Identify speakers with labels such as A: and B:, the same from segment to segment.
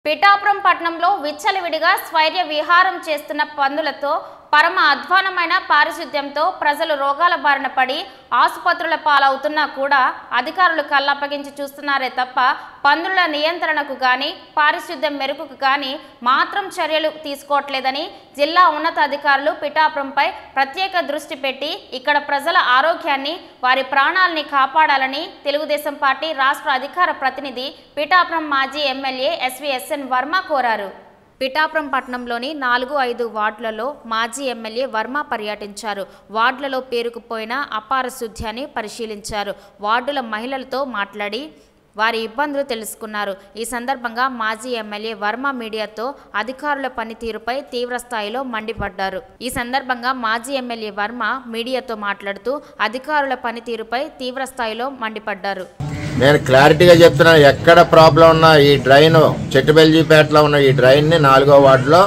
A: పిఠాపురం పట్టణంలో విచ్చలవిడిగా స్వైర్య విహారం చేస్తున్న పందులతో పరమ అధ్వానమైన పారిశుద్ధ్యంతో ప్రజలు రోగాల బారిన పడి ఆసుపత్రుల పాలవుతున్నా కూడా అధికారులు కళ్ళప్పగించి చూస్తున్నారే తప్ప పందుల నియంత్రణకు గాని పారిశుద్ధ్యం మెరుగుకు గాని మాత్రం చర్యలు తీసుకోవట్లేదని జిల్లా ఉన్నతాధికారులు పిఠాపురంపై ప్రత్యేక దృష్టి పెట్టి ఇక్కడ ప్రజల ఆరోగ్యాన్ని వారి ప్రాణాలని కాపాడాలని తెలుగుదేశం పార్టీ రాష్ట్ర అధికార ప్రతినిధి పిఠాపురం మాజీ ఎమ్మెల్యే ఎస్విఎస్ఎన్ వర్మ కోరారు పిఠాపురం పట్టణంలోని నాలుగు ఐదు వార్డులలో మాజీ ఎమ్మెల్యే వర్మ పర్యటించారు వార్డులలో పేరుకుపోయిన అపార శుద్ధ్యాన్ని పరిశీలించారు వార్డుల మహిళలతో మాట్లాడి వారి ఇబ్బందులు తెలుసుకున్నారు ఈ సందర్భంగా మాజీ ఎమ్మెల్యే వర్మ మీడియాతో అధికారుల పనితీరుపై తీవ్ర స్థాయిలో మండిపడ్డారు ఈ సందర్భంగా మాజీ ఎమ్మెల్యే వర్మ మీడియాతో మాట్లాడుతూ అధికారుల పనితీరుపై తీవ్ర స్థాయిలో మండిపడ్డారు
B: నేను క్లారిటీగా చెప్తున్నాను ఎక్కడ ప్రాబ్లం ఉన్నా ఈ డ్రైన్ చెట్టుబెల్జీపేటలో ఉన్న ఈ డ్రైన్ని నాలుగో వార్డులో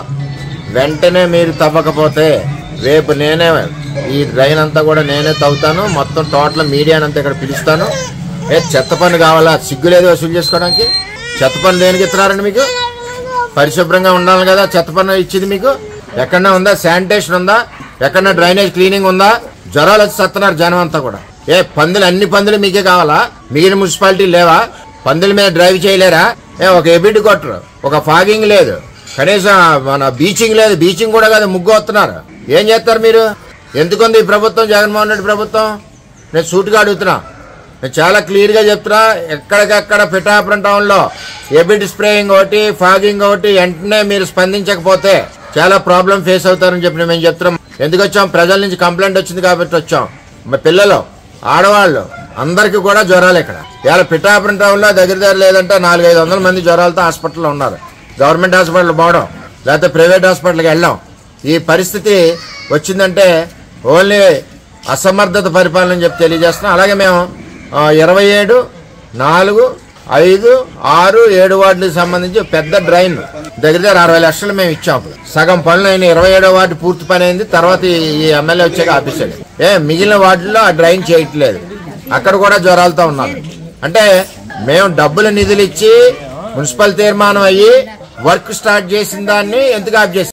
B: వెంటనే మీరు తవ్వకపోతే రేపు నేనే ఈ డ్రైన్ అంతా కూడా నేనే తవ్వుతాను మొత్తం టోటల్ మీడియానంతా ఇక్కడ పిలుస్తాను ఏ చెత్త పని కావాలా సిగ్గు లేదు వసూలు చేసుకోవడానికి చెత్త పని దేనికి ఇస్తున్నారండి మీకు పరిశుభ్రంగా ఉండాలి కదా చెత్త పని ఇచ్చింది మీకు ఎక్కడన్నా ఉందా శానిటేషన్ ఉందా ఎక్కడన్నా డ్రైనేజ్ క్లీనింగ్ ఉందా జ్వరాలు వచ్చి సత్తున్నారు జనం అంతా కూడా ఏ పందులు అన్ని పందులు మీకే కావాలా మిగిలిన మున్సిపాలిటీ లేవా పందుల మీద డ్రైవ్ చేయలేరా ఏ ఒక ఎబిడ్ కొట్టరు ఒక ఫాగింగ్ లేదు కనీసం మన బీచింగ్ లేదు బీచింగ్ కూడా కాదు ముగ్గు వస్తున్నారు ఏం చేస్తారు మీరు ఎందుకుంది ఈ ప్రభుత్వం జగన్మోహన్ రెడ్డి ప్రభుత్వం నేను సూటుగా అడుగుతున్నా నేను చాలా క్లియర్గా చెప్తున్నా ఎక్కడికక్కడ పిఠాపురం టౌన్లో ఎబిడ్ స్ప్రేయింగ్ ఒకటి ఫాగింగ్ ఒకటి వెంటనే మీరు స్పందించకపోతే చాలా ప్రాబ్లం ఫేస్ అవుతారని చెప్పి మేము చెప్తున్నాం ఎందుకు వచ్చాం ప్రజల నుంచి కంప్లైంట్ వచ్చింది కాబట్టి వచ్చాం మా పిల్లలు ఆడవాళ్ళు అందరికీ కూడా జ్వరాలు ఇక్కడ ఇవాళ పిఠాపురం టౌన్లో దగ్గర దగ్గర లేదంటే నాలుగైదు వందల మంది జ్వరాలతో హాస్పిటల్లో ఉన్నారు గవర్నమెంట్ హాస్పిటల్ పోవడం లేకపోతే ప్రైవేట్ హాస్పిటల్కి వెళ్ళాం ఈ పరిస్థితి వచ్చిందంటే ఓన్లీ అసమర్థత పరిపాలన అని చెప్పి తెలియజేస్తున్నాం అలాగే మేము ఆ, ఇరవై ఏడు నాలుగు ఐదు ఆరు ఏడు వార్డులకు సంబంధించి పెద్ద డ్రైన్ దగ్గర దగ్గర అరవై లక్షలు మేము ఇచ్చాం అప్పుడు. సగం పనులు అయిన ఇరవై ఏడో వార్డు పూర్తి పని అయింది తర్వాత ఈ ఈ ఎమ్మెల్యే వచ్చాక ఆపేశాడు ఏ మిగిలిన వార్డుల్లో ఆ డ్రైన్ చేయట్లేదు అక్కడ కూడా జ్వరాలతో ఉన్నారు అంటే మేము డబ్బులు నిధులు ఇచ్చి మున్సిపల్ తీర్మానం అయ్యి వర్క్ స్టార్ట్ చేసిన దాన్ని ఎందుకు ఆప్ చేసి